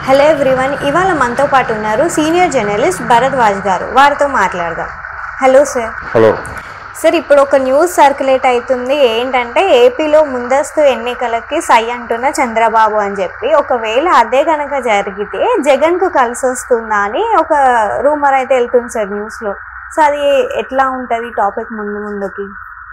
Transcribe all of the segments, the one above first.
Hello everyone ఇవాళ మనతో పాటు ఉన్నారు సీనియర్ జర్నలిస్ట్ భరద్వాజ్ గారు వారితో మాట్లాడదాం హలో సార్ హలో సార్ ఇప్పుడు ఒక న్యూస్ సర్క్యులేట్ అవుతుంది ఏంటంటే ఏపీలో ముందస్తు ఎన్నికలకి సై అంటున్న చంద్రబాబు అని చెప్పి ఒకవేళ అదే కనుక జరిగితే జగన్కు కలిసి వస్తుందా అని ఒక రూమర్ అయితే వెళ్తుంది సార్ న్యూస్లో సో అది ఎట్లా ఉంటుంది టాపిక్ ముందు ముందుకి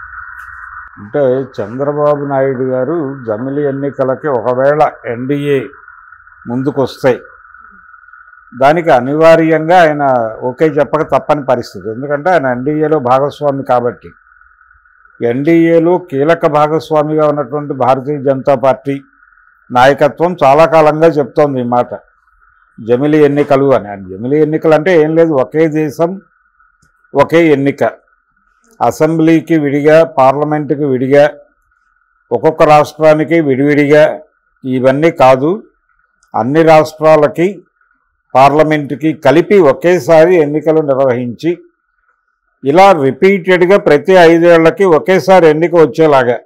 అంటే చంద్రబాబు నాయుడు గారు జమిలి ఎన్నికలకి ఒకవేళ ఎన్డీఏ ముందుకు వస్తాయి దానికి అనివార్యంగా ఆయన ఓకే చెప్పక తప్పని పరిస్థితి ఎందుకంటే ఆయన ఎన్డీఏలో భాగస్వామి కాబట్టి ఎన్డీఏలో కీలక భాగస్వామిగా ఉన్నటువంటి భారతీయ జనతా పార్టీ నాయకత్వం చాలా కాలంగా చెప్తోంది ఈ మాట జమిలి ఎన్నికలు అని ఆ జమిలి ఎన్నికలు అంటే ఏం లేదు ఒకే దేశం ఒకే ఎన్నిక అసెంబ్లీకి విడిగా పార్లమెంటుకి విడిగా ఒక్కొక్క రాష్ట్రానికి విడివిడిగా ఇవన్నీ కాదు అన్ని రాష్ట్రాలకి పార్లమెంటుకి కలిపి ఒకేసారి ఎన్నికలు నిర్వహించి ఇలా రిపీటెడ్గా ప్రతి ఐదేళ్లకి ఒకేసారి ఎన్నిక వచ్చేలాగా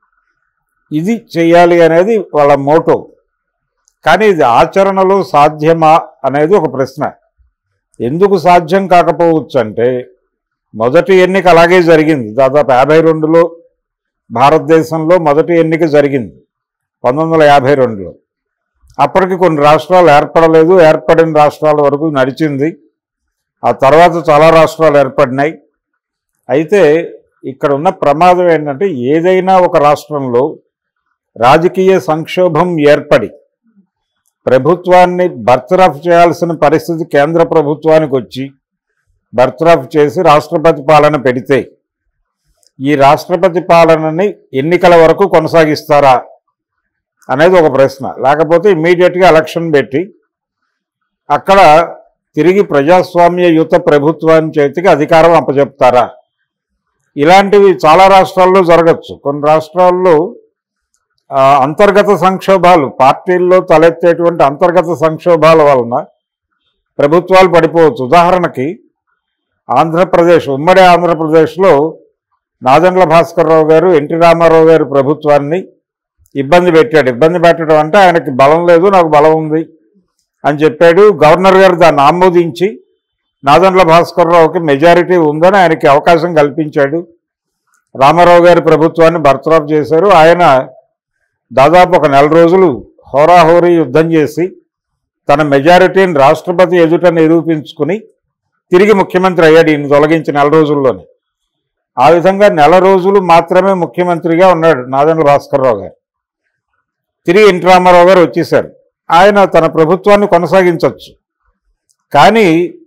ఇది చేయాలి అనేది వాళ్ళ మోటో కానీ ఇది ఆచరణలో సాధ్యమా అనేది ఒక ప్రశ్న ఎందుకు సాధ్యం కాకపోవచ్చు అంటే మొదటి ఎన్నిక అలాగే జరిగింది దాదాపు యాభై రెండులో భారతదేశంలో మొదటి ఎన్నిక జరిగింది పంతొమ్మిది వందల యాభై రెండులో అప్పటికి కొన్ని రాష్ట్రాలు ఏర్పడలేదు ఏర్పడిన రాష్ట్రాల వరకు నడిచింది ఆ తర్వాత చాలా రాష్ట్రాలు ఏర్పడినాయి అయితే ఇక్కడ ఉన్న ప్రమాదం ఏంటంటే ఏదైనా ఒక రాష్ట్రంలో రాజకీయ సంక్షోభం ఏర్పడి ప్రభుత్వాన్ని బర్తరఫ్ చేయాల్సిన పరిస్థితి కేంద్ర ప్రభుత్వానికి వచ్చి బర్తరఫ్ చేసి రాష్ట్రపతి పాలన పెడితే ఈ రాష్ట్రపతి పాలనని ఎన్నికల వరకు కొనసాగిస్తారా అనేది ఒక ప్రశ్న లేకపోతే ఇమ్మీడియట్గా ఎలక్షన్ పెట్టి అక్కడ తిరిగి ప్రజాస్వామ్య యుత ప్రభుత్వాన్ని చేతికి అధికారం అప్పచెప్తారా ఇలాంటివి చాలా రాష్ట్రాల్లో జరగచ్చు కొన్ని రాష్ట్రాల్లో ఆ, అంతర్గత సంక్షోభాలు పార్టీల్లో తలెత్తేటువంటి అంతర్గత సంక్షోభాల వలన ప్రభుత్వాలు పడిపోవచ్చు ఉదాహరణకి ఆంధ్రప్రదేశ్ ఉమ్మడి ఆంధ్రప్రదేశ్లో నాదెండ్ల భాస్కర్రావు గారు ఎన్టీ రామారావు గారి ప్రభుత్వాన్ని ఇబ్బంది పెట్టాడు ఇబ్బంది పెట్టడం అంటే ఆయనకి బలం లేదు నాకు బలం ఉంది అని చెప్పాడు గవర్నర్ గారు దాన్ని ఆమోదించి నాదెండ్ల భాస్కర్రావుకి మెజారిటీ ఉందని ఆయనకి అవకాశం కల్పించాడు రామారావు గారి ప్రభుత్వాన్ని బర్తరఫ్ చేశారు ఆయన దాదాపు ఒక నెల రోజులు హోరాహోరీ యుద్ధం చేసి తన మెజారిటీని రాష్ట్రపతి ఎదుట నిరూపించుకుని తిరిగి ముఖ్యమంత్రి అయ్యాడు ఈయన తొలగించి నెల రోజుల్లోనే ఆ విధంగా నెల రోజులు మాత్రమే ముఖ్యమంత్రిగా ఉన్నాడు నాదెండ్ల భాస్కర్రావు గారు తిరిగి ఎన్టీ రామారావు గారు వచ్చేశారు ఆయన తన ప్రభుత్వాన్ని కొనసాగించవచ్చు కానీ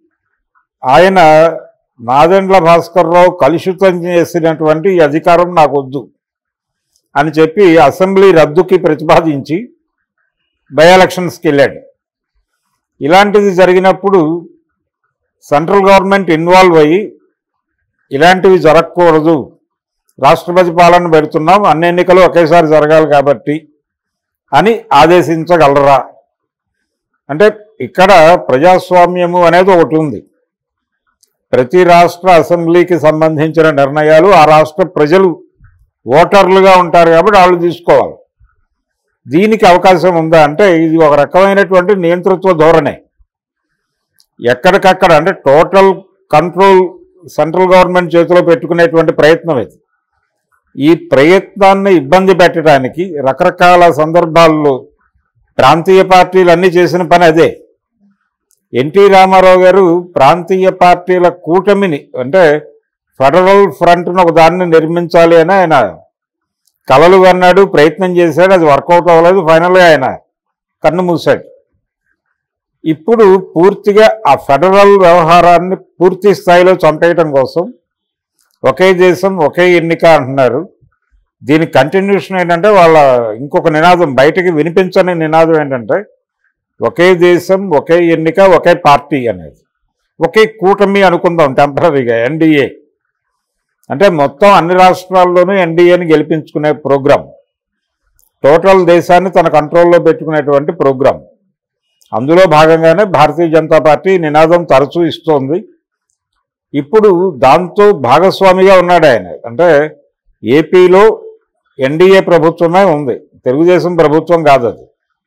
ఆయన నాదెండ్ల భాస్కర్రావు కలుషితం చేసినటువంటి ఈ అధికారం నాకు వద్దు అని చెప్పి అసెంబ్లీ రద్దుకి ప్రతిపాదించి బై ఎలక్షన్స్కి వెళ్ళాడు ఇలాంటిది జరిగినప్పుడు సెంట్రల్ గవర్నమెంట్ ఇన్వాల్వ్ అయ్యి ఇలాంటివి జరగకూడదు రాష్ట్రపతి పాలన పెడుతున్నాం అన్ని ఎన్నికలు ఒకేసారి జరగాలి కాబట్టి అని ఆదేశించగలరా అంటే ఇక్కడ ప్రజాస్వామ్యము అనేది ఒకటి ఉంది ప్రతి రాష్ట్ర అసెంబ్లీకి సంబంధించిన నిర్ణయాలు ఆ రాష్ట్ర ప్రజలు ఓటర్లుగా ఉంటారు కాబట్టి వాళ్ళు తీసుకోవాలి దీనికి అవకాశం ఉందా అంటే ఇది ఒక రకమైనటువంటి నియంతృత్వ ధోరణే ఎక్కడికక్కడ అంటే టోటల్ కంట్రోల్ సెంట్రల్ గవర్నమెంట్ చేతిలో పెట్టుకునేటువంటి ప్రయత్నం ఇది ఈ ప్రయత్నాన్ని ఇబ్బంది పెట్టడానికి రకరకాల సందర్భాల్లో ప్రాంతీయ పార్టీలు అన్నీ చేసిన పని అదే ఎన్టీ రామారావు గారు ప్రాంతీయ పార్టీల కూటమిని అంటే ఫెడరల్ ఫ్రంట్ను ఒక దాన్ని నిర్మించాలి అని ఆయన కలలు కన్నాడు ప్రయత్నం చేశాడు అది వర్కౌట్ అవ్వలేదు ఫైనల్గా ఆయన కన్ను మూశాడు ఇప్పుడు పూర్తిగా ఆ ఫెడరల్ వ్యవహారాన్ని పూర్తి స్థాయిలో చంపేయటం కోసం ఒకే దేశం ఒకే ఎన్నిక అంటున్నారు దీని కంటిన్యూషన్ ఏంటంటే వాళ్ళ ఇంకొక నినాదం బయటకి వినిపించని నినాదం ఏంటంటే ఒకే దేశం ఒకే ఎన్నిక ఒకే పార్టీ అనేది ఒకే కూటమి అనుకుందాం టెంపరీగా ఎన్డీఏ అంటే మొత్తం అన్ని రాష్ట్రాల్లోనూ ఎన్డీఏని గెలిపించుకునే ప్రోగ్రాం టోటల్ దేశాన్ని తన కంట్రోల్లో పెట్టుకునేటువంటి ప్రోగ్రాం అందులో భాగంగానే భారతీయ జనతా పార్టీ ఈ నినాదం తరచూ ఇస్తోంది ఇప్పుడు దాంతో భాగస్వామిగా ఉన్నాడు ఆయన అంటే ఏపీలో ఎన్డీఏ ప్రభుత్వమే ఉంది తెలుగుదేశం ప్రభుత్వం కాదు అది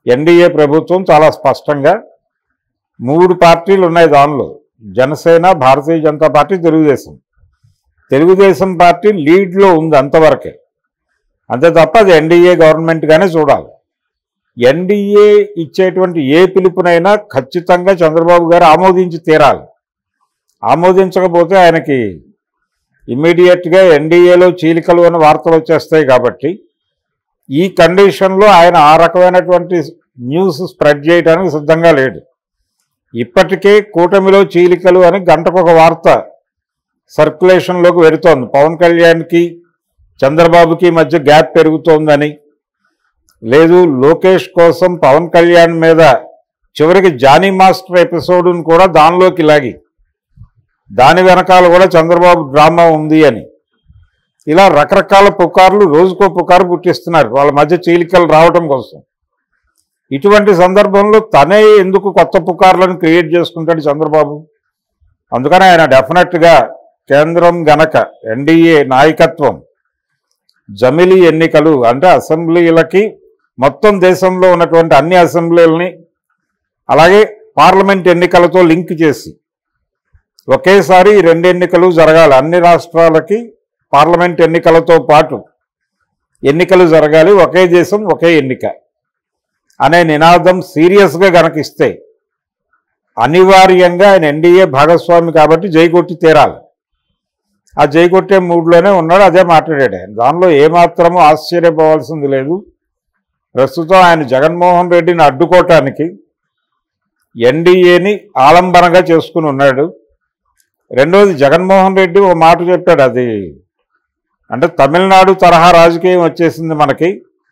ఎన్డీఏ ప్రభుత్వం చాలా స్పష్టంగా మూడు పార్టీలు ఉన్నాయి దానిలో జనసేన భారతీయ జనతా పార్టీ తెలుగుదేశం తెలుగుదేశం పార్టీ లీడ్లో ఉంది అంతవరకే అంతే తప్ప అది ఎన్డీఏ గవర్నమెంట్గానే చూడాలి ఎన్డీఏ ఇచ్చేటువంటి ఏ పిలుపునైనా ఖచ్చితంగా చంద్రబాబు గారు ఆమోదించి తీరాలి ఆమోదించకపోతే ఆయనకి ఇమ్మీడియట్గా ఎన్డీఏలో చీలికలు అని వార్తలు వచ్చేస్తాయి కాబట్టి ఈ కండిషన్లో ఆయన ఆ రకమైనటువంటి న్యూస్ స్ప్రెడ్ చేయడానికి సిద్ధంగా లేడు ఇప్పటికే కూటమిలో చీలికలు అని గంటకొక వార్త సర్క్యులేషన్లోకి వెడుతోంది పవన్ కళ్యాణ్కి చంద్రబాబుకి మధ్య గ్యాప్ పెరుగుతోందని లేదు లోకేష్ కోసం పవన్ కళ్యాణ్ మీద చివరికి జానీ మాస్టర్ ఎపిసోడ్ను కూడా దానిలోకి లాగి దాని వెనకాల కూడా చంద్రబాబు డ్రామా ఉంది అని ఇలా రకరకాల పుకార్లు రోజుకో పుకారు పుట్టిస్తున్నారు వాళ్ళ మధ్య చీలికలు రావటం కోసం ఇటువంటి సందర్భంలో తనే ఎందుకు కొత్త పుకార్లను క్రియేట్ చేసుకుంటాడు చంద్రబాబు అందుకని ఆయన డెఫినెట్గా కేంద్రం గనక ఎన్డీఏ నాయకత్వం జమిలీ ఎన్నికలు అంటే అసెంబ్లీలకి మొత్తం దేశంలో ఉన్నటువంటి అన్ని అసెంబ్లీలని అలాగే పార్లమెంట్ ఎన్నికలతో లింక్ చేసి ఒకేసారి ఈ రెండు ఎన్నికలు జరగాలి అన్ని రాష్ట్రాలకి పార్లమెంట్ ఎన్నికలతో పాటు ఎన్నికలు జరగాలి ఒకే దేశం ఒకే ఎన్నిక అనే నినాదం సీరియస్గా గనకిస్తే అనివార్యంగా ఆయన ఎన్డీఏ భాగస్వామి కాబట్టి జైకొట్టి తీరాలి ఆ జైకొట్టే మూడ్లోనే ఉన్నాడు అదే మాట్లాడాడు ఆయన దానిలో ఏమాత్రమూ ఆశ్చర్యపోవాల్సింది లేదు ప్రస్తుతం ఆయన జగన్మోహన్ రెడ్డిని అడ్డుకోవటానికి ఎన్డీఏని ఆలంబనగా చేసుకుని ఉన్నాడు రెండోది జగన్మోహన్ రెడ్డి ఓ మాట చెప్పాడు అది అంటే తమిళనాడు తరహా రాజకీయం వచ్చేసింది మనకి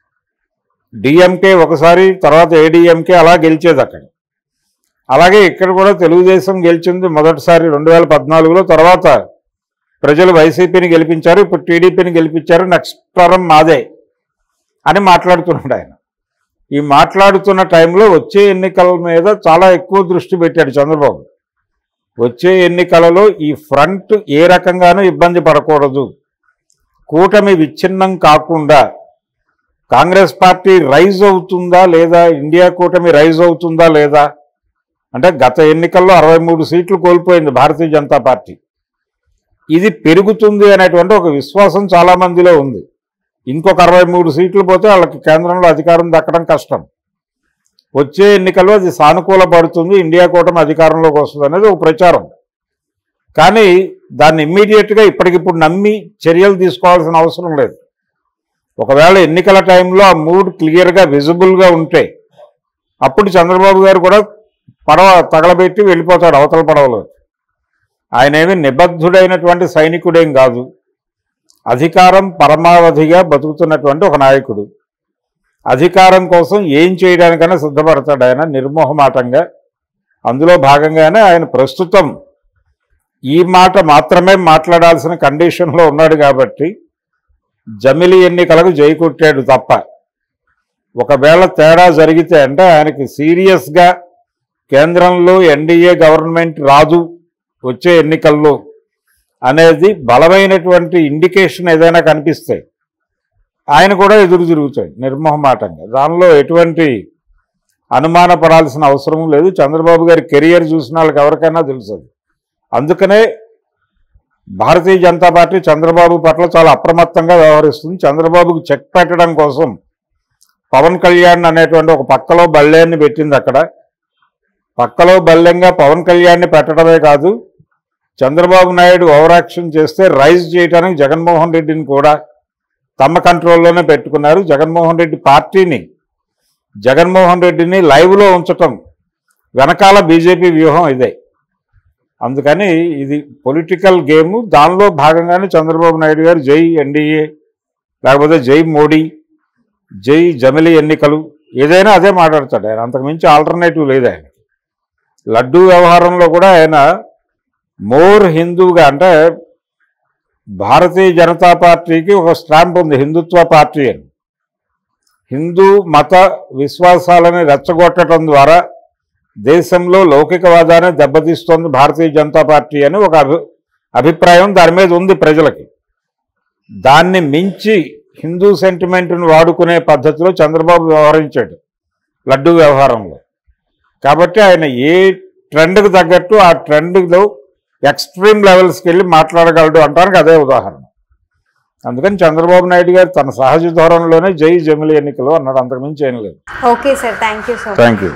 డిఎంకే ఒకసారి తర్వాత ఏడిఎంకే అలా గెలిచేది అక్కడ అలాగే ఇక్కడ కూడా తెలుగుదేశం గెలిచింది మొదటిసారి రెండు వేల పద్నాలుగులో తర్వాత ప్రజలు వైసీపీని గెలిపించారు ఇప్పుడు టీడీపీని గెలిపించారు నెక్స్ట్ టర్మ్ మాదే అని మాట్లాడుతున్నాడు ఆయన ఈ మాట్లాడుతున్న టైంలో వచ్చే ఎన్నికల మీద చాలా ఎక్కువ దృష్టి పెట్టాడు చంద్రబాబు వచ్చే ఎన్నికలలో ఈ ఫ్రంట్ ఏ రకంగానూ ఇబ్బంది పడకూడదు కూటమి విచ్ఛిన్నం కాకుండా కాంగ్రెస్ పార్టీ రైజ్ అవుతుందా లేదా ఇండియా కూటమి రైజ్ అవుతుందా లేదా అంటే గత ఎన్నికల్లో అరవై మూడు సీట్లు కోల్పోయింది భారతీయ జనతా పార్టీ ఇది పెరుగుతుంది అనేటువంటి ఒక విశ్వాసం చాలా మందిలో ఉంది ఇంకొక అరవై మూడు సీట్లు పోతే వాళ్ళకి కేంద్రంలో అధికారం దక్కడం కష్టం వచ్చే ఎన్నికల్లో అది సానుకూల పడుతుంది ఇండియా కూటమి అధికారంలోకి వస్తుంది అనేది ఒక ప్రచారం కానీ దాన్ని ఇమ్మీడియట్గా ఇప్పటికిప్పుడు నమ్మి చర్యలు తీసుకోవాల్సిన అవసరం లేదు ఒకవేళ ఎన్నికల టైంలో ఆ మూడ్ క్లియర్గా విజిబుల్గా ఉంటే అప్పుడు చంద్రబాబు గారు కూడా పడవ తగలబెట్టి వెళ్ళిపోతాడు అవతల పడవలో ఆయన ఏమి నిబద్ధుడైనటువంటి సైనికుడేం కాదు అధికారం పరమావధిగా బతుకుతున్నటువంటి ఒక నాయకుడు అధికారం కోసం ఏం చేయడానికైనా సిద్ధపడతాడు ఆయన నిర్మోహమాటంగా అందులో భాగంగానే ఆయన ప్రస్తుతం ఈ మాట మాత్రమే మాట్లాడాల్సిన కండిషన్లో ఉన్నాడు కాబట్టి జమిలి ఎన్నికలకు జై కొట్టాడు తప్ప ఒకవేళ తేడా జరిగితే అంటే ఆయనకి సీరియస్గా కేంద్రంలో ఎన్డీఏ గవర్నమెంట్ రాదు వచ్చే ఎన్నికల్లో అనేది బలమైనటువంటి ఇండికేషన్ ఏదైనా కనిపిస్తే ఆయన కూడా ఎదురు తిరుగుతాడు నిర్మోహమాటంగా దానిలో ఎటువంటి అనుమానపడాల్సిన అవసరం లేదు చంద్రబాబు గారి కెరియర్ చూసిన వాళ్ళకి ఎవరికైనా తెలుసు అది. అందుకనే భారతీయ జనతా పార్టీ చంద్రబాబు పట్ల చాలా అప్రమత్తంగా వ్యవహరిస్తుంది చంద్రబాబుకు చెక్ పెట్టడం కోసం పవన్ కళ్యాణ్ అనేటువంటి ఒక పక్కలో బళ్ళేని పెట్టింది అక్కడ పక్కలో బల్లెంగా పవన్ కళ్యాణ్ని పెట్టడమే కాదు చంద్రబాబు నాయుడు ఓవరాక్షన్ చేస్తే రైజ్ చేయడానికి జగన్మోహన్ రెడ్డిని కూడా తమ కంట్రోల్లోనే పెట్టుకున్నారు జగన్మోహన్ రెడ్డి పార్టీని జగన్మోహన్ రెడ్డిని లైవ్లో ఉంచటం వెనకాల బీజేపీ వ్యూహం ఇదే అందుకని ఇది పొలిటికల్ గేమ్ దానిలో భాగంగానే చంద్రబాబు నాయుడు గారు జై ఎన్డీఏ లేకపోతే జై మోడీ జై జమిలి ఎన్నికలు ఏదైనా అదే మాట్లాడతాడు ఆయన అంతకుమించి ఆల్టర్నేటివ్ లేదు ఆయన లడ్డూ వ్యవహారంలో కూడా ఆయన మోర్ హిందూగా అంటే భారతీయ జనతా పార్టీకి ఒక స్టాంప్ ఉంది హిందుత్వ పార్టీ అని హిందూ మత విశ్వాసాలని రెచ్చగొట్టడం ద్వారా దేశంలో లౌకికవాదాన్ని దెబ్బతీస్తోంది భారతీయ జనతా పార్టీ అని ఒక అభి అభిప్రాయం దాని మీద ఉంది ప్రజలకి దాన్ని మించి హిందూ సెంటిమెంట్ను వాడుకునే పద్ధతిలో చంద్రబాబు వ్యవహరించాడు లడ్డు వ్యవహారంలో కాబట్టి ఆయన ఏ ట్రెండ్కి తగ్గట్టు ఆ ట్రెండ్లో ఎక్స్ట్రీమ్ లెవెల్స్కి వెళ్ళి మాట్లాడగలడు అంటానికి అదే ఉదాహరణ అందుకని చంద్రబాబు నాయుడు గారు తన సహజ ధోరణిలోనే జై జమిలి ఎన్నికలు అన్నాడు అంతకుమించి ఏం లేదు okay sir thank you so much thank you